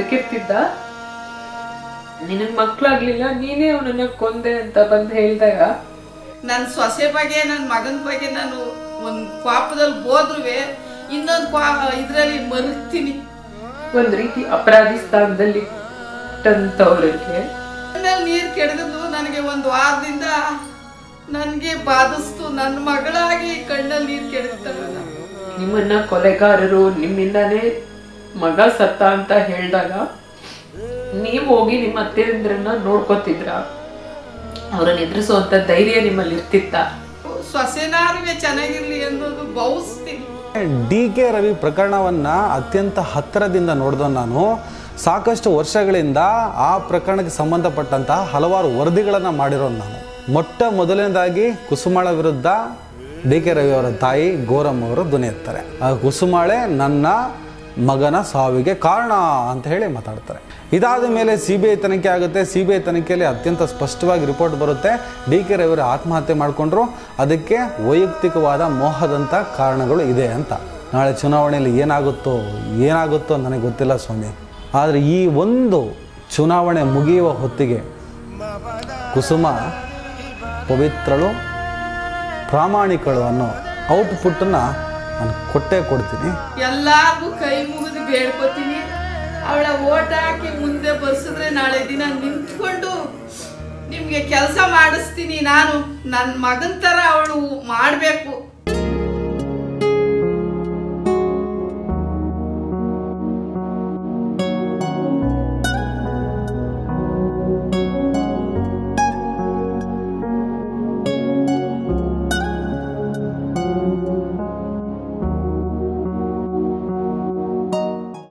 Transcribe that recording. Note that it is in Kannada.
ಬದುಕಿರ್ತಿದ್ದ ನಿನಗ್ ಮಕ್ಳಾಗ್ಲಿಲ್ಲ ನೀನೇ ಅವನನ್ನ ಕೊಂದೆ ಅಂತ ಬಂದು ಹೇಳಿದಾಗ ನನ್ನ ಸೊಸೆ ಬಗ್ಗೆ ನನ್ನ ಮಗನ ಬಗ್ಗೆ ನಾನು ಒಂದು ಪಾಪದಲ್ಲಿ ಹೋದ್ರುವೆ ಇನ್ನೊಂದು ಪಾ ಇದರಲ್ಲಿ ಮರುಗ್ತೀನಿ ಒಂದ್ ರೀತಿ ಅಪರಾಧಿ ಸ್ಥಾನದಲ್ಲಿ ಇಟ್ಟಂತವ್ರಿಗೆ ಕಣ್ಣಲ್ಲಿ ನೀರು ಕೆಡಗದು ನನಗೆ ಒಂದು ವಾರದಿಂದ ನನಗೆ ಬಾಧಿಸ್ತು ನನ್ನ ಮಗಳಾಗಿ ಕಣ್ಣಲ್ಲಿ ನೀರು ಕೆಡಗ್ತಾರಲ್ಲ ನಿಮ್ಮನ್ನ ಕೊಲೆಗಾರರು ನಿಮ್ಮಿಂದಾನೇ ಮಗ ಸತ್ತ ಅಂತ ಹೇಳಿದಾಗ ನೀವು ಹೋಗಿ ನಿಮ್ಮ ಅತ್ತೆಯಂದ್ರನ್ನ ನೋಡ್ಕೋತಿದ್ರ ಅವ್ರನ್ನ ಎದುರಿಸುವಂತ ಧೈರ್ಯ ನಿಮ್ಮಲ್ಲಿ ಇರ್ತಿತ್ತ ಸೊಸೆನಾರುವೆ ಚೆನ್ನಾಗಿರ್ಲಿ ಅನ್ನೋದು ಭಾವಿಸ್ತೀನಿ ಡಿ ಕೆ ರವಿ ಪ್ರಕರಣವನ್ನು ಅತ್ಯಂತ ಹತ್ತಿರದಿಂದ ನೋಡಿದ ನಾನು ಸಾಕಷ್ಟು ವರ್ಷಗಳಿಂದ ಆ ಪ್ರಕರಣಕ್ಕೆ ಸಂಬಂಧಪಟ್ಟಂತಹ ಹಲವಾರು ವರದಿಗಳನ್ನು ಮಾಡಿರೋನು ನಾನು ಮೊಟ್ಟ ಮೊದಲನೇದಾಗಿ ಕುಸುಮಾಳ ವಿರುದ್ಧ ಡಿ ಕೆ ರವಿ ಅವರ ತಾಯಿ ಗೋರಮ್ಮ ಅವರು ಧ್ವನಿ ಎತ್ತಾರೆ ಆ ಕುಸುಮಾಳೆ ನನ್ನ ಮಗನ ಸಾವಿಗೆ ಕಾರಣ ಅಂತ ಹೇಳಿ ಮಾತಾಡ್ತಾರೆ ಇದಾದ ಮೇಲೆ ಸಿ ಬಿ ಐ ತನಿಖೆ ಆಗುತ್ತೆ ಸಿ ಬಿ ಐ ತನಿಖೆಯಲ್ಲಿ ಅತ್ಯಂತ ಸ್ಪಷ್ಟವಾಗಿ ರಿಪೋರ್ಟ್ ಬರುತ್ತೆ ಡಿ ಕೆ ರವಿ ಅವರು ಆತ್ಮಹತ್ಯೆ ಮಾಡಿಕೊಂಡ್ರು ಅದಕ್ಕೆ ವೈಯಕ್ತಿಕವಾದ ಮೋಹದಂಥ ಕಾರಣಗಳು ಇದೆ ಅಂತ ನಾಳೆ ಚುನಾವಣೆಯಲ್ಲಿ ಏನಾಗುತ್ತೋ ಏನಾಗುತ್ತೋ ನನಗೆ ಗೊತ್ತಿಲ್ಲ ಸ್ವಾಮಿ ಆದರೆ ಈ ಒಂದು ಚುನಾವಣೆ ಮುಗಿಯುವ ಹೊತ್ತಿಗೆ ಕುಸುಮ ಪವಿತ್ರಳು ಪ್ರಾಮಾಣಿಕಳು ಅನ್ನೋ ಔಟ್ಪುಟ್ಟನ್ನು ನಾನು ಕೊಟ್ಟೇ ಕೊಡ್ತೀನಿ ಎಲ್ಲಾರ್ಗೂ ಕೈ ಮುಗಿದು ಬೇಡ್ಕೋತೀನಿ ಅವಳ ಓಟ್ ಹಾಕಿ ಮುಂದೆ ಬರ್ಸಿದ್ರೆ ನಾಳೆ ದಿನ ನಿಂತ್ಕೊಂಡು ನಿಮಗೆ ಕೆಲಸ ಮಾಡಿಸ್ತೀನಿ ನಾನು ನನ್ನ ಮಗನ ಥರ ಅವಳು ಮಾಡಬೇಕು